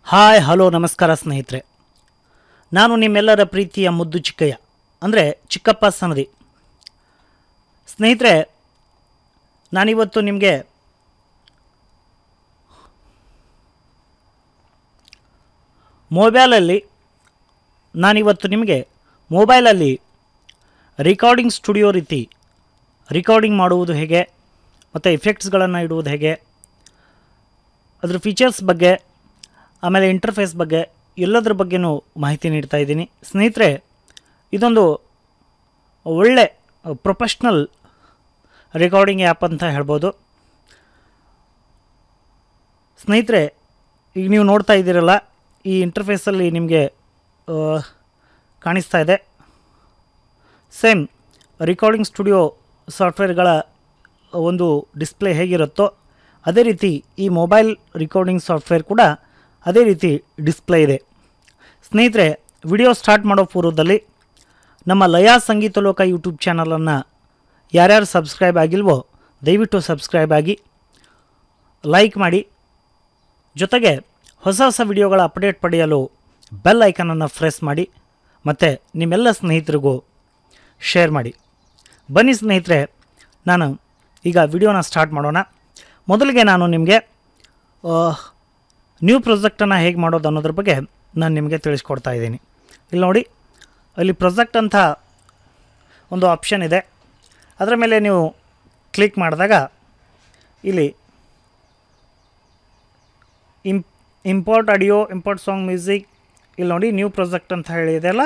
hi hello ನಮಸ್ಕಾರ ಸ್ನೇಹಿತರೆ ನಾನು ನಿಮ್ಮೆಲ್ಲರ ಪ್ರೀತಿಯ ಮುದ್ದು ಚಿಕ್ಕಯ್ಯ ಅಂದರೆ ಚಿಕ್ಕಪ್ಪ ಸನದಿ ಸ್ನೇಹಿತರೆ ನಾನಿವತ್ತು ನಿಮಗೆ ಮೊಬೈಲಲ್ಲಿ ನಾನಿವತ್ತು ನಿಮಗೆ ಮೊಬೈಲಲ್ಲಿ ರಿಕಾರ್ಡಿಂಗ್ ಸ್ಟುಡಿಯೋ ರೀತಿ ರಿಕಾರ್ಡಿಂಗ್ ಮಾಡುವುದು ಹೇಗೆ ಮತ್ತು ಇಫೆಕ್ಟ್ಸ್ಗಳನ್ನು ಇಡುವುದು ಹೇಗೆ ಅದ್ರ ಫೀಚರ್ಸ್ ಬಗ್ಗೆ ಆಮೇಲೆ ಇಂಟರ್ಫೇಸ್ ಬಗ್ಗೆ ಎಲ್ಲದರ ಬಗ್ಗೆನೂ ಮಾಹಿತಿ ನೀಡ್ತಾ ಇದ್ದೀನಿ ಸ್ನೇಹಿತರೆ ಇದೊಂದು ಒಳ್ಳೆ ಪ್ರೊಫೆಷ್ನಲ್ ರೆಕಾರ್ಡಿಂಗ್ ಆ್ಯಪ್ ಅಂತ ಹೇಳ್ಬೋದು ಸ್ನೇಹಿತರೆ ಈಗ ನೀವು ನೋಡ್ತಾ ಇದ್ದೀರಲ್ಲ ಈ ಇಂಟರ್ಫೇಸಲ್ಲಿ ನಿಮಗೆ ಆ, ಕಾಣಿಸ್ತಾ ಇದೆ ಸೇಮ್ ರಿಕಾರ್ಡಿಂಗ್ ಸ್ಟುಡಿಯೋ ಸಾಫ್ಟ್ವೇರ್ಗಳ ಒಂದು ಡಿಸ್ಪ್ಲೇ ಹೇಗಿರುತ್ತೋ ಅದೇ ರೀತಿ ಈ ಮೊಬೈಲ್ ರಿಕಾರ್ಡಿಂಗ್ ಸಾಫ್ಟ್ವೇರ್ ಕೂಡ ಅದೇ ರೀತಿ ಡಿಸ್ಪ್ಲೇ ಇದೆ ಸ್ನೇಹಿತರೆ ವಿಡಿಯೋ ಸ್ಟಾರ್ಟ್ ಮಾಡೋ ಪೂರ್ವದಲ್ಲಿ ನಮ್ಮ ಲಯ ಸಂಗೀತ ಲೋಕ ಯೂಟ್ಯೂಬ್ ಚಾನಲನ್ನು ಯಾರ್ಯಾರು ಸಬ್ಸ್ಕ್ರೈಬ್ ಆಗಿಲ್ವೋ ದಯವಿಟ್ಟು ಸಬ್ಸ್ಕ್ರೈಬ್ ಆಗಿ ಲೈಕ್ ಮಾಡಿ ಜೊತೆಗೆ ಹೊಸ ಹೊಸ ವಿಡಿಯೋಗಳ ಅಪ್ಡೇಟ್ ಪಡೆಯಲು ಬೆಲ್ ಐಕನನ್ನು ಪ್ರೆಸ್ ಮಾಡಿ ಮತ್ತು ನಿಮ್ಮೆಲ್ಲ ಸ್ನೇಹಿತರಿಗೂ ಶೇರ್ ಮಾಡಿ ಬನ್ನಿ ಸ್ನೇಹಿತರೆ ನಾನು ಈಗ ವಿಡಿಯೋನ ಸ್ಟಾರ್ಟ್ ಮಾಡೋಣ ಮೊದಲಿಗೆ ನಾನು ನಿಮಗೆ ನ್ಯೂ ಪ್ರಾಜೆಕ್ಟನ್ನು ಹೇಗೆ ಮಾಡೋದು ಅನ್ನೋದ್ರ ಬಗ್ಗೆ ನಾನು ನಿಮಗೆ ತಿಳಿಸ್ಕೊಡ್ತಾ ಇದ್ದೀನಿ ಇಲ್ಲಿ ನೋಡಿ ಅಲ್ಲಿ ಪ್ರೊಜೆಕ್ಟ್ ಅಂತ ಒಂದು ಆಪ್ಷನ್ ಇದೆ ಅದರ ಮೇಲೆ ನೀವು ಕ್ಲಿಕ್ ಮಾಡಿದಾಗ ಇಲ್ಲಿ ಇಂ import audio import song music ಇಲ್ಲಿ ನೋಡಿ ನ್ಯೂ ಪ್ರಾಜೆಕ್ಟ್ ಅಂತ ಹೇಳಿದೆಯಲ್ಲ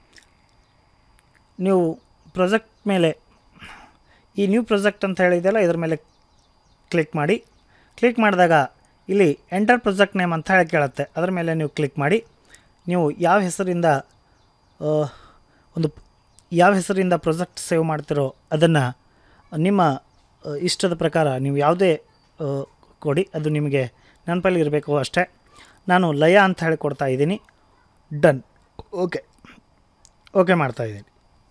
ನೀವು ಪ್ರಾಜೆಕ್ಟ್ ಮೇಲೆ ಈ ನ್ಯೂ ಪ್ರಾಜೆಕ್ಟ್ ಅಂತ ಹೇಳಿದೆಯಲ್ಲ ಇದ್ರ ಮೇಲೆ ಕ್ಲಿಕ್ ಮಾಡಿ ಕ್ಲಿಕ್ ಮಾಡಿದಾಗ ಇಲ್ಲಿ ಎಂಟರ್ ಪ್ರಾಜೆಕ್ಟ್ ನೇಮ್ ಅಂತ ಹೇಳಿ ಕೇಳುತ್ತೆ ಅದರ ಮೇಲೆ ನೀವು ಕ್ಲಿಕ್ ಮಾಡಿ ನೀವು ಯಾವ ಹೆಸರಿಂದ ಆ, ಒಂದು ಯಾವ ಹೆಸರಿಂದ ಪ್ರಾಜೆಕ್ಟ್ ಸೇವ್ ಮಾಡ್ತಿರೋ ಅದನ್ನು ನಿಮ್ಮ ಆ, ಇಷ್ಟದ ಪ್ರಕಾರ ನೀವು ಯಾವುದೇ ಆ, ಕೊಡಿ ಅದು ನಿಮಗೆ ನೆನಪಲ್ಲಿ ಇರಬೇಕು ಅಷ್ಟೇ ನಾನು ಲಯ ಅಂತ ಹೇಳಿ ಕೊಡ್ತಾ ಇದ್ದೀನಿ ಡನ್ ಓಕೆ ಓಕೆ ಮಾಡ್ತಾ ಇದ್ದೀನಿ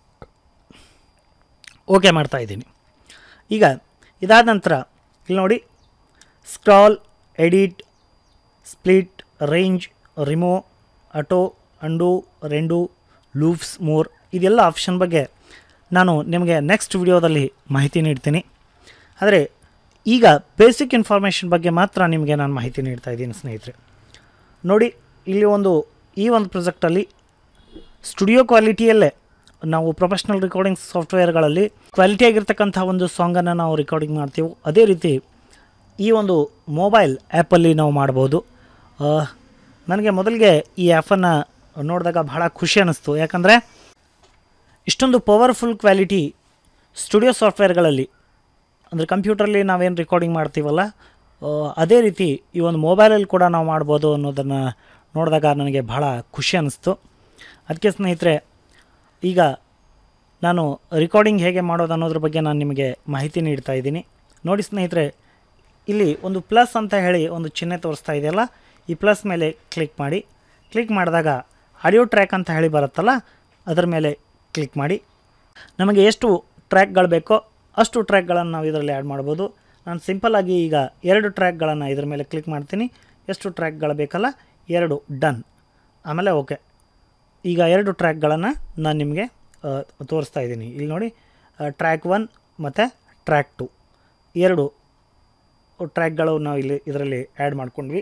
ಓಕೆ ಮಾಡ್ತಾ ಇದ್ದೀನಿ ಈಗ ಇದಾದ ನಂತರ ಇಲ್ಲಿ ನೋಡಿ ಸ್ಕ್ರಾಲ್ ಎಡಿಟ್ ಸ್ಪ್ಲಿಟ್ ರೇಂಜ್ ರಿಮೋ ಅಟೋ ಅಂಡು ರೆಂಡು ಲೂಫ್ಸ್ ಮೋರ್ ಇದೆಲ್ಲ ಆಪ್ಷನ್ ಬಗ್ಗೆ ನಾನು ನಿಮಗೆ ನೆಕ್ಸ್ಟ್ ವಿಡಿಯೋದಲ್ಲಿ ಮಾಹಿತಿ ನೀಡ್ತೀನಿ ಆದರೆ ಈಗ ಬೇಸಿಕ್ ಇನ್ಫಾರ್ಮೇಷನ್ ಬಗ್ಗೆ ಮಾತ್ರ ನಿಮಗೆ ನಾನು ಮಾಹಿತಿ ನೀಡ್ತಾ ಇದ್ದೀನಿ ಸ್ನೇಹಿತರೆ ನೋಡಿ ಇಲ್ಲಿ ಒಂದು ಈ ಒಂದು ಪ್ರಾಜೆಕ್ಟಲ್ಲಿ ಸ್ಟುಡಿಯೋ ಕ್ವಾಲಿಟಿಯಲ್ಲೇ ನಾವು ಪ್ರೊಫೆಷ್ನಲ್ ರೆಕಾರ್ಡಿಂಗ್ ಸಾಫ್ಟ್ವೇರ್ಗಳಲ್ಲಿ ಕ್ವಾಲಿಟಿಯಾಗಿರ್ತಕ್ಕಂಥ ಒಂದು ಸಾಂಗನ್ನು ನಾವು ರೆಕಾರ್ಡಿಂಗ್ ಮಾಡ್ತೀವಿ ಅದೇ ರೀತಿ ಈ ಒಂದು ಮೊಬೈಲ್ ಆ್ಯಪಲ್ಲಿ ನಾವು ಮಾಡ್ಬೋದು ಆ, ನನಗೆ ಮೊದಲಿಗೆ ಈ ಆ್ಯಪನ್ನು ನೋಡಿದಾಗ ಬಹಳ ಖುಷಿ ಅನ್ನಿಸ್ತು ಯಾಕಂದರೆ ಇಷ್ಟೊಂದು ಪವರ್ಫುಲ್ ಕ್ವಾಲಿಟಿ ಸ್ಟುಡಿಯೋ ಸಾಫ್ಟ್ವೇರ್ಗಳಲ್ಲಿ ಅಂದರೆ ಕಂಪ್ಯೂಟ್ರಲ್ಲಿ ನಾವೇನು ರೆಕಾರ್ಡಿಂಗ್ ಮಾಡ್ತೀವಲ್ಲ ಆ, ಅದೇ ರೀತಿ ಈ ಒಂದು ಮೊಬೈಲಲ್ಲಿ ಕೂಡ ನಾವು ಮಾಡ್ಬೋದು ಅನ್ನೋದನ್ನು ನೋಡಿದಾಗ ನನಗೆ ಬಹಳ ಖುಷಿ ಅನ್ನಿಸ್ತು ಅದಕ್ಕೆ ಸ್ನೇಹಿತರೆ ಈಗ ನಾನು ರೆಕಾರ್ಡಿಂಗ್ ಹೇಗೆ ಮಾಡೋದು ಅನ್ನೋದ್ರ ಬಗ್ಗೆ ನಾನು ನಿಮಗೆ ಮಾಹಿತಿ ನೀಡ್ತಾ ಇದ್ದೀನಿ ನೋಡಿ ಸ್ನೇಹಿತರೆ ಇಲ್ಲಿ ಒಂದು ಪ್ಲಸ್ ಅಂತ ಹೇಳಿ ಒಂದು ಚಿಹ್ನೆ ತೋರಿಸ್ತಾ ಇದೆಯಲ್ಲ ಈ ಪ್ಲಸ್ ಮೇಲೆ ಕ್ಲಿಕ್ ಮಾಡಿ ಕ್ಲಿಕ್ ಮಾಡಿದಾಗ ಆಡಿಯೋ ಟ್ರ್ಯಾಕ್ ಅಂತ ಹೇಳಿ ಬರುತ್ತಲ್ಲ ಅದರ ಮೇಲೆ ಕ್ಲಿಕ್ ಮಾಡಿ ನಮಗೆ ಎಷ್ಟು ಟ್ರ್ಯಾಕ್ಗಳು ಬೇಕೋ ಅಷ್ಟು ಟ್ರ್ಯಾಕ್ಗಳನ್ನು ನಾವು ಇದರಲ್ಲಿ ಆ್ಯಡ್ ಮಾಡ್ಬೋದು ನಾನು ಸಿಂಪಲ್ಲಾಗಿ ಈಗ ಎರಡು ಟ್ರ್ಯಾಕ್ಗಳನ್ನು ಇದ್ರ ಮೇಲೆ ಕ್ಲಿಕ್ ಮಾಡ್ತೀನಿ ಎಷ್ಟು ಟ್ರ್ಯಾಕ್ಗಳು ಬೇಕಲ್ಲ ಎರಡು ಡನ್ ಆಮೇಲೆ ಓಕೆ ಈಗ ಎರಡು ಟ್ರ್ಯಾಕ್ಗಳನ್ನು ನಾನು ನಿಮಗೆ ಆ, ತೋರಿಸ್ತಾ ಇದ್ದೀನಿ ಇಲ್ಲಿ ನೋಡಿ ಟ್ರ್ಯಾಕ್ ಒನ್ ಮತ್ತು ಟ್ರ್ಯಾಕ್ ಟು ಎರಡು ಟ್ರ್ಯಾಕ್ಗಳು ನಾವು ಇಲ್ಲಿ ಇದರಲ್ಲಿ ಆ್ಯಡ್ ಮಾಡ್ಕೊಂಡ್ವಿ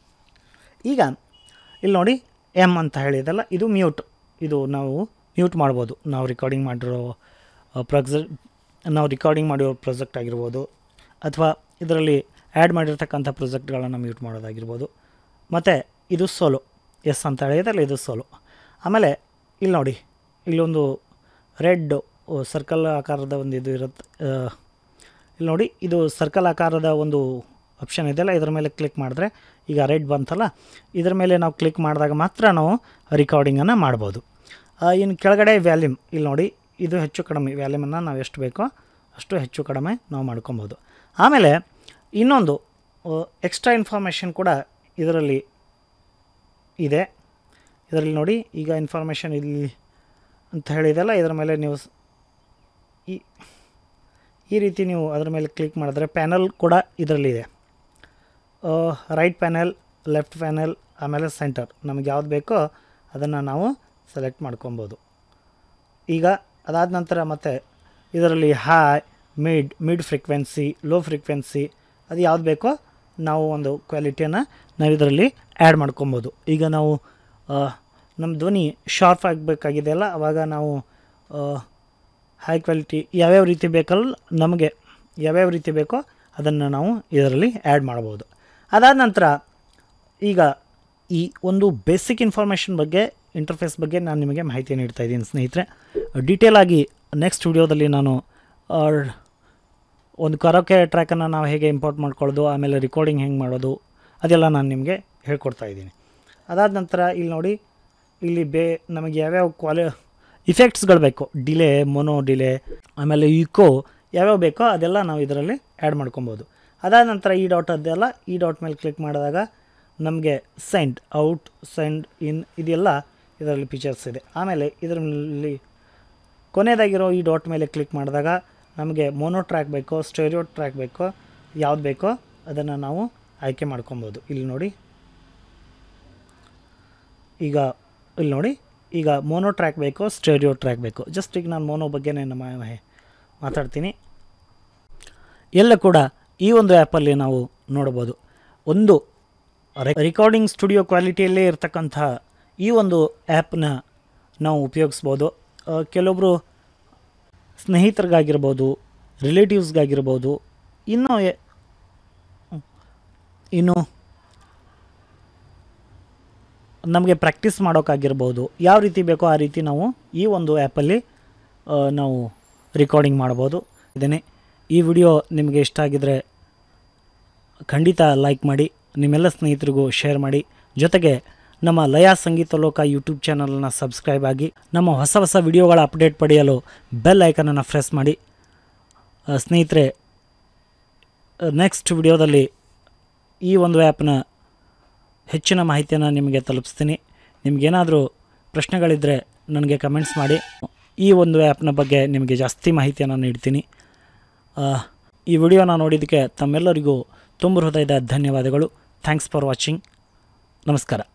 ಈಗ ಇಲ್ಲಿ ನೋಡಿ ಎಮ್ ಅಂತ ಹೇಳಿದಲ್ಲ ಇದು ಮ್ಯೂಟ್ ಇದು ನಾವು ಮ್ಯೂಟ್ ಮಾಡ್ಬೋದು ನಾವು ರೆಕಾರ್ಡಿಂಗ್ ಮಾಡಿರೋ ಪ್ರೊಜೆ ನಾವು ರಿಕಾರ್ಡಿಂಗ್ ಮಾಡಿರೋ ಪ್ರಾಜೆಕ್ಟ್ ಆಗಿರ್ಬೋದು ಅಥವಾ ಇದರಲ್ಲಿ ಆ್ಯಡ್ ಮಾಡಿರ್ತಕ್ಕಂಥ ಪ್ರಾಜೆಕ್ಟ್ಗಳನ್ನು ಮ್ಯೂಟ್ ಮಾಡೋದಾಗಿರ್ಬೋದು ಮತ್ತು ಇದು ಸೋಲೋ ಎಸ್ ಅಂತ ಹೇಳಿದಲ್ಲ ಇದು ಸೋಲೋ ಆಮೇಲೆ ಇಲ್ಲಿ ನೋಡಿ ಇಲ್ಲೊಂದು ರೆಡ್ ಸರ್ಕಲ್ ಆಕಾರದ ಒಂದು ಇದು ಇರುತ್ತೆ ಆ, ಇಲ್ಲಿ ನೋಡಿ ಇದು ಸರ್ಕಲ್ ಆಕಾರದ ಒಂದು ಆಪ್ಷನ್ ಇದೆಯಲ್ಲ ಇದರ ಮೇಲೆ ಕ್ಲಿಕ್ ಮಾಡಿದ್ರೆ ಈಗ ರೆಡ್ ಬಂತಲ್ಲ ಇದರ ಮೇಲೆ ನಾವು ಕ್ಲಿಕ್ ಮಾಡಿದಾಗ ಮಾತ್ರ ನಾವು ರಿಕಾರ್ಡಿಂಗನ್ನು ಮಾಡ್ಬೋದು ಆ, ಇನ್ನು ಕೆಳಗಡೆ ವ್ಯಾಲ್ಯೂಮ್ ಇಲ್ಲಿ ನೋಡಿ ಇದು ಹೆಚ್ಚು ಕಡಿಮೆ ವ್ಯಾಲ್ಯೂಮನ್ನು ನಾವು ಎಷ್ಟು ಬೇಕೋ ಅಷ್ಟು ಹೆಚ್ಚು ಕಡಿಮೆ ನಾವು ಮಾಡ್ಕೊಬೋದು ಆಮೇಲೆ ಇನ್ನೊಂದು ಎಕ್ಸ್ಟ್ರಾ ಇನ್ಫಾರ್ಮೇಷನ್ ಕೂಡ ಇದರಲ್ಲಿ ಇದೆ ಇದರಲ್ಲಿ ನೋಡಿ ಈಗ ಇನ್ಫಾರ್ಮೇಷನ್ ಇಲ್ಲಿ ಅಂತ ಹೇಳಿದೆಲ್ಲ ಇದರ ಮೇಲೆ ನೀವು ಸ್- ಈ ಈ ರೀತಿ ನೀವು ಅದರ ಮೇಲೆ ಕ್ಲಿಕ್ ಮಾಡಿದ್ರೆ ಪ್ಯಾನಲ್ ಕೂಡ ಇದರಲ್ಲಿದೆ ರೈಟ್ ಪ್ಯಾನೆಲ್ ಲೆಫ್ಟ್ ಪ್ಯಾನೆಲ್ ಆಮೇಲೆ ಸೆಂಟರ್ ನಮಗೆ ಯಾವ್ದು ಬೇಕೋ ಅದನ್ನು ನಾವು ಸೆಲೆಕ್ಟ್ ಮಾಡ್ಕೊಬೋದು ಈಗ ಅದಾದ ನಂತರ ಮತ್ತೆ ಇದರಲ್ಲಿ high mid mid frequency low frequency ಅದು ಯಾವ್ದು ಬೇಕೋ ನಾವು ಒಂದು ಕ್ವಾಲಿಟಿಯನ್ನು ನಾವು ಇದರಲ್ಲಿ ಆ್ಯಡ್ ಮಾಡ್ಕೊಬೋದು ಈಗ ನಾವು ಆ, ನಮ್ಮ ಧ್ವನಿ ಶಾರ್ಪ್ ಆಗಬೇಕಾಗಿದೆಯಲ್ಲ ಅವಾಗ ನಾವು ಹೈ ಕ್ವಾಲಿಟಿ ಯಾವ್ಯಾವ ರೀತಿ ಬೇಕಲ್ಲ ನಮಗೆ ಯಾವ್ಯಾವ ರೀತಿ ಬೇಕೋ ಅದನ್ನು ನಾವು ಇದರಲ್ಲಿ ಆ್ಯಡ್ ಮಾಡ್ಬೋದು ಅದಾದ ನಂತರ ಈಗ ಈ ಒಂದು ಬೇಸಿಕ್ ಇನ್ಫಾರ್ಮೇಷನ್ ಬಗ್ಗೆ ಇಂಟರ್ಫೇಸ್ ಬಗ್ಗೆ ನಾನು ನಿಮಗೆ ಮಾಹಿತಿ ನೀಡ್ತಾ ಇದ್ದೀನಿ ಸ್ನೇಹಿತರೆ ಡೀಟೇಲ್ ಆಗಿ ನೆಕ್ಸ್ಟ್ ವಿಡಿಯೋದಲ್ಲಿ ನಾನು ಆ, ಒಂದು ಕರೋಕೆ ಟ್ರ್ಯಾಕನ್ನು ನಾವು ಹೇಗೆ ಇಂಪೋರ್ಟ್ ಮಾಡ್ಕೊಳ್ಳೋದು ಆಮೇಲೆ ರಿಕಾರ್ಡಿಂಗ್ ಹೆಂಗೆ ಮಾಡೋದು ಅದೆಲ್ಲ ನಾನು ನಿಮಗೆ ಹೇಳ್ಕೊಡ್ತಾ ಇದ್ದೀನಿ ಅದಾದ ನಂತರ ಇಲ್ಲಿ ನೋಡಿ ಇಲ್ಲಿ ಬೇ ನಮಗೆ ಯಾವ್ಯಾವ ಕ್ವಾಲಿ ಇಫೆಕ್ಟ್ಸ್ಗಳು ಬೇಕು ಡಿಲೇ ಮೊನೋ ಡಿಲೇ ಆಮೇಲೆ ಇಕೋ ಯಾವ್ಯಾವ ಬೇಕೋ ಅದೆಲ್ಲ ನಾವು ಇದರಲ್ಲಿ ಆ್ಯಡ್ ಮಾಡ್ಕೊಬೋದು ಅದಾದ ನಂತರ ಈ ಡಾಟ್ ಅದೆಲ್ಲ ಈ ಡಾಟ್ ಮೇಲೆ ಕ್ಲಿಕ್ ಮಾಡಿದಾಗ ನಮಗೆ ಸೆಂಡ್ ಔಟ್ ಸೆಂಡ್ ಇನ್ ಇದೆಲ್ಲ ಇದರಲ್ಲಿ ಫೀಚರ್ಸ್ ಇದೆ ಆಮೇಲೆ ಇದರಲ್ಲಿ ಕೊನೆಯದಾಗಿರೋ ಈ ಡಾಟ್ ಮೇಲೆ ಕ್ಲಿಕ್ ಮಾಡಿದಾಗ ನಮಗೆ ಮೋನೋ ಟ್ರ್ಯಾಕ್ ಬೇಕೋ ಸ್ಟೇರಿಯೋ ಟ್ರ್ಯಾಕ್ ಬೇಕೋ ಯಾವ್ದು ಬೇಕೋ ಅದನ್ನು ನಾವು ಆಯ್ಕೆ ಮಾಡ್ಕೊಬೋದು ಇಲ್ಲಿ ನೋಡಿ ಈಗ ಇಲ್ಲಿ ನೋಡಿ ಈಗ ಮೋನೋ ಟ್ರ್ಯಾಕ್ ಬೇಕೋ ಸ್ಟೇರಿಯೋ ಟ್ರ್ಯಾಕ್ ಬೇಕೋ ಜಸ್ಟ್ ಈಗ ನಾನು ಮೋನೋ ಬಗ್ಗೆನೇ ನಮ್ಮ ಮಾತಾಡ್ತೀನಿ ಎಲ್ಲ ಕೂಡ ಈ ಒಂದು ಆ್ಯಪಲ್ಲಿ ನಾವು ನೋಡ್ಬೋದು ಒಂದು ರೆಕಾರ್ಡಿಂಗ್ ಸ್ಟುಡಿಯೋ ಕ್ವಾಲಿಟಿಯಲ್ಲೇ ಇರ್ತಕ್ಕಂಥ ಈ ಒಂದು ಆ್ಯಪ್ನ ನಾವು ಉಪಯೋಗಿಸ್ಬೋದು ಆ, ಕೆಲವೊಬ್ಬರು ಸ್ನೇಹಿತರಿಗಾಗಿರ್ಬೋದು ರಿಲೇಟಿವ್ಸ್ಗಾಗಿರ್ಬೋದು ಇನ್ನೂ ಎ- ಇನ್ನು ನಮಗೆ ಪ್ರಾಕ್ಟೀಸ್ ಮಾಡೋಕ್ಕಾಗಿರ್ಬೋದು ಯಾವ ರೀತಿ ಬೇಕೋ ಆ ರೀತಿ ನಾವು ಈ ಒಂದು ಆ್ಯಪಲ್ಲಿ ಆ, ನಾವು ರಿಕಾರ್ಡಿಂಗ್ ಮಾಡ್ಬೋದು ಇದೇನೆ ಈ ವಿಡಿಯೋ ನಿಮಗೆ ಇಷ್ಟ ಆಗಿದರೆ ಖಂಡಿತ ಲೈಕ್ ಮಾಡಿ ನಿಮ್ಮೆಲ್ಲ ಸ್ನೇಹಿತರಿಗೂ ಶೇರ್ ಮಾಡಿ ಜೊತೆಗೆ ನಮ್ಮ ಲಯ ಸಂಗೀತ ಲೋಕ ಯೂಟ್ಯೂಬ್ ಚಾನಲನ್ನು ಸಬ್ಸ್ಕ್ರೈಬ್ ಆಗಿ ನಮ್ಮ ಹೊಸ ಹೊಸ ವಿಡಿಯೋಗಳ ಅಪ್ಡೇಟ್ ಪಡೆಯಲು ಬೆಲ್ ಐಕನನ್ನು ಪ್ರೆಸ್ ಮಾಡಿ ಆ, ಸ್ನೇಹಿತರೆ ನೆಕ್ಸ್ಟ್ ವಿಡಿಯೋದಲ್ಲಿ ಈ ಒಂದು ಆ್ಯಪ್ನ ಹೆಚ್ಚಿನ ಮಾಹಿತಿಯನ್ನು ನಿಮಗೆ ತಲುಪಿಸ್ತೀನಿ ನಿಮಗೇನಾದರೂ ಪ್ರಶ್ನೆಗಳಿದ್ದರೆ ನನಗೆ ಕಮೆಂಟ್ಸ್ ಮಾಡಿ ಈ ಒಂದು ಆ್ಯಪ್ನ ಬಗ್ಗೆ ನಿಮಗೆ ಜಾಸ್ತಿ ಮಾಹಿತಿಯನ್ನು ನೀಡ್ತೀನಿ ಆ, ಈ ವಿಡಿಯೋನ ನೋಡಿದ್ದಕ್ಕೆ ತಮ್ಮೆಲ್ಲರಿಗೂ ತುಂಬ ಹೃದಯದ ಧನ್ಯವಾದಗಳು ಥ್ಯಾಂಕ್ಸ್ ಫಾರ್ ವಾಚಿಂಗ್ ನಮಸ್ಕಾರ